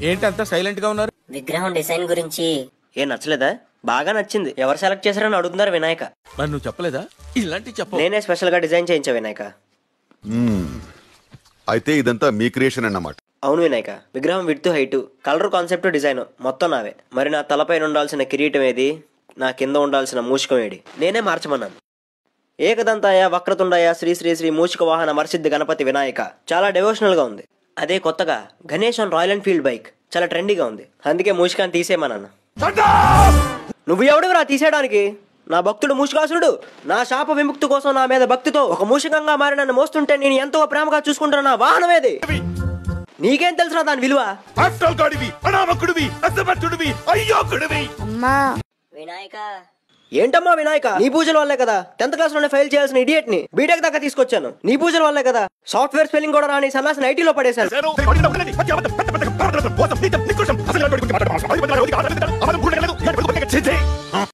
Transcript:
ఏంటంతా silent గా ఉన్నారు విగ్రహం డిజైన్ గురించి ఏం నచ్చలేదా బాగా నచ్చింది ఎవరు సెలెక్ట్ చేశారని అడుగుతున్నారు వినాయక మరి నువ్వు చెప్పలేదా ఇలాంటి చెప్పు నేనే స్పెషల్ గా డిజైన్ చేయించా వినాయక అయితే ఇదంతా మీ క్రియేషన్ అన్నమాట అవును వినాయక విగ్రహం width height colour concept design మొత్తం నావే మరి నా తలపైన ఉండాల్సిన కిరీటం ఏది నా కింద ఉండాల్సిన మూషికం ఏది నేనే మార్చమన్నాను ఏకదంతాయ వక్రతుండాయ శ్రీ శ్రీ శ్రీ మూషిక వాహన మర్సిద్ధి గణపతి వినాయక చాలా డివోషనల్ గా ఉంది అదే కొత్తగా Ganesh on Royal Enfield bike చాలా ట్రెండీగా ఉంది అందుకే మూషికాన్ని తీసేయమన్నాను నువ్వు ఎవడురా తీసేయడానికి నా భక్తుడు మూషికాసురుడు నా శాప విముక్తి కోసం నా మీద భక్తితో ఒక మూషికంగా మారి నన్ను మోస్తుంటే నేను ఎంతో ప్రేమగా చూసుకుంటున్న నా వాహనం ఏది నీకేం తెలుసురా దాని విలువ గాడివి అనామకుడివి అసమర్థుడివి అయ్యోకుడివి అమ్మా వినాయక ఏంటమ్మా వినాయక నీ పూజల వల్లే కదా టెన్త్ క్లాస్ లోనే ఫెయిల్ చేయాల్సిన ఇడియట్ ని బీటెక్ దాకా తీసుకొచ్చాను నీ పూజల వల్లే కదా సాఫ్ట్వేర్ స్పెల్లింగ్ కూడా రాని సన్నాసిన ఐటీలో పడేశాను